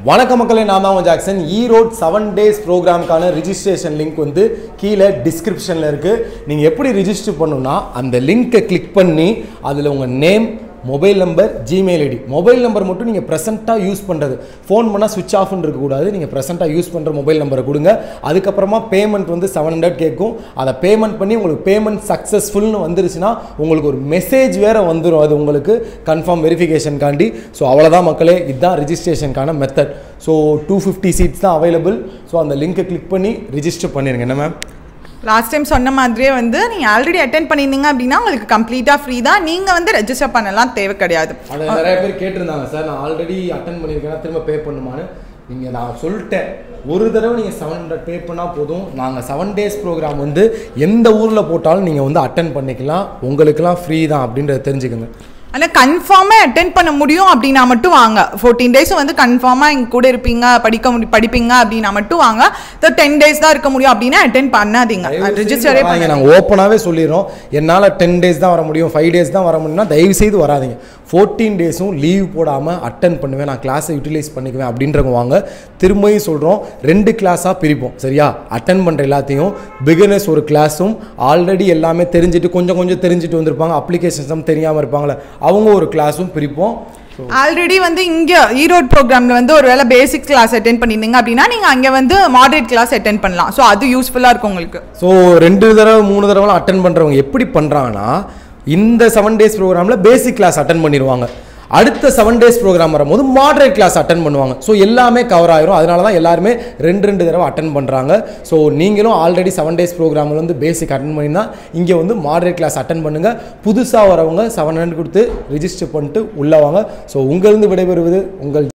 வணக்க மக்களே நான் தான் உங்கள் ஜாக்சன் ஈரோட் செவன் டேஸ் ப்ரோக்ராம்க்கான ரிஜிஸ்ட்ரேஷன் லிங்க் வந்து கீழே டிஸ்கிரிப்ஷனில் இருக்குது நீங்கள் எப்படி ரிஜிஸ்டர் பண்ணணும்னா அந்த லிங்க்கை கிளிக் பண்ணி அதில் உங்கள் name mobile number Gmail ID mobile number மட்டும் நீங்கள் ப்ரெசென்ட்டாக யூஸ் பண்ணுறது ஃபோன் பண்ணால் சுவிச் ஆஃப்னு இருக்கக்கூடாது நீங்கள் ப்ரெசென்ட்டாக யூஸ் பண்ணுற மொபைல் நம்பரை கொடுங்க அதுக்கப்புறமா பேமெண்ட் வந்து செவன் ஹண்ட்ரட் கேட்கும் அதை பேமெண்ட் பண்ணி உங்களுக்கு பேமெண்ட் சக்ஸஸ்ஃபுல்னு வந்துருச்சுன்னா உங்களுக்கு ஒரு மெசேஜ் வேறு வந்துடும் அது உங்களுக்கு கன்ஃபார்ம் வெரிஃபிகேஷனுக்காண்டி ஸோ அவ்வளோதான் மக்களே இதுதான் ரிஜிஸ்ட்ரேஷனுக்கான method so two fifty seats தான் அவைலபிள் ஸோ அந்த லிங்க்கை கிளிக் பண்ணி ரிஜிஸ்டர் பண்ணிடுங்க என்ன மேம் லாஸ்ட் டைம் சொன்ன மாதிரியே வந்து நீங்கள் ஆல்ரெடி அட்டென்ட் பண்ணியிருந்தீங்க அப்படின்னா உங்களுக்கு கம்ப்ளீட்டாக ஃப்ரீ தான் நீங்கள் வந்து ரெஜிஸ்டர் பண்ணலாம் தேவை கிடையாது அதை நிறைய பேர் கேட்டிருந்தாங்க சார் நான் ஆல்ரெடி அட்டன் பண்ணியிருக்கேன் திரும்ப பே பண்ணுமான்னு நீங்கள் நான் சொல்லிட்டேன் ஒரு தடவை நீங்கள் செவன் ஹண்ட்ரட் பே பண்ணால் போதும் நாங்கள் செவன் டேஸ் ப்ரோக்ராம் வந்து எந்த ஊரில் போட்டாலும் நீங்கள் வந்து அட்டன் பண்ணிக்கலாம் உங்களுக்கெல்லாம் ஃப்ரீ தான் அப்படின்றத தெரிஞ்சுக்கோங்க ஆனால் கன்ஃபார்மாக அட்டென்ட் பண்ண முடியும் அப்படின்னா மட்டும் வாங்க ஃபோர்டீன் டேஸ் வந்து கன்ஃபார்மாக எங்க கூட இருப்பீங்க படிக்க முடி படிப்பீங்க அப்படின்னா மட்டும் வாங்க டென் டேஸ் தான் இருக்க முடியும் அப்படின்னா அட்டென்ட் பண்ணாதீங்க ரிஜிஸ்டரே பண்ண நாங்கள் ஓப்பனாகவே சொல்லிடுறோம் என்னால் டென் டேஸ் தான் வர முடியும் ஃபைவ் டேஸ் தான் வர முடியும்னா தயவு செய்து வராதீங்க ஃபோர்டீன் டேஸும் லீவ் போடாமல் அட்டன் பண்ணுவேன் நான் கிளாஸை யூட்டிலைஸ் பண்ணிக்குவேன் அப்படின்றவங்க வாங்க திரும்பியும் சொல்கிறோம் ரெண்டு கிளாஸாக பிரிப்போம் சரியா அட்டன் பண்ணுற எல்லாத்தையும் பிகினர்ஸ் ஒரு கிளாஸும் ஆல்ரெடி எல்லாமே தெரிஞ்சுட்டு கொஞ்சம் கொஞ்சம் தெரிஞ்சுட்டு வந்திருப்பாங்க அப்ளிகேஷன்ஸும் தெரியாமல் இருப்பாங்களே அவங்க ஒரு கிளாஸும் பிரிப்போம் ஆல்ரெடி வந்து இங்கே ஈரோடு ப்ரோக்ராமில் வந்து ஒரு வேளை பேசிக் கிளாஸ் அட்டென்ட் பண்ணியிருந்தீங்க அப்படின்னா நீங்கள் அங்கே வந்து மாடரேட் கிளாஸ் அட்டென்ட் பண்ணலாம் ஸோ அது யூஸ்ஃபுல்லாக இருக்கும் உங்களுக்கு ஸோ ரெண்டு தடவை மூணு தடவைலாம் அட்டன் பண்ணுறவங்க எப்படி பண்ணுறாங்கன்னா இந்த செவன் டேஸ் ப்ரோக்ராமில் பேசிக் கிளாஸ் அட்டன் பண்ணிடுவாங்க அடுத்த செவன் டேஸ் ப்ரோக்ராம் வரும்போது மாடரேட் கிளாஸ் அட்டன் பண்ணுவாங்க ஸோ எல்லாமே கவர் ஆயிரும் அதனால தான் எல்லாருமே ரெண்டு ரெண்டு தடவை அட்டன் பண்ணுறாங்க ஸோ நீங்களும் ஆல்ரெடி செவன் டேஸ் ப்ரோக்ராமில் வந்து பேசிக் அட்டன் பண்ணினா இங்கே வந்து மாடரேட் கிளாஸ் அட்டன் பண்ணுங்கள் புதுசாக வரவங்க செவன் ஹண்ட்ரட் கொடுத்து ரிஜிஸ்டர் பண்ணிட்டு உள்ளே வாங்க ஸோ உங்களிருந்து விடைபெறுவது உங்கள்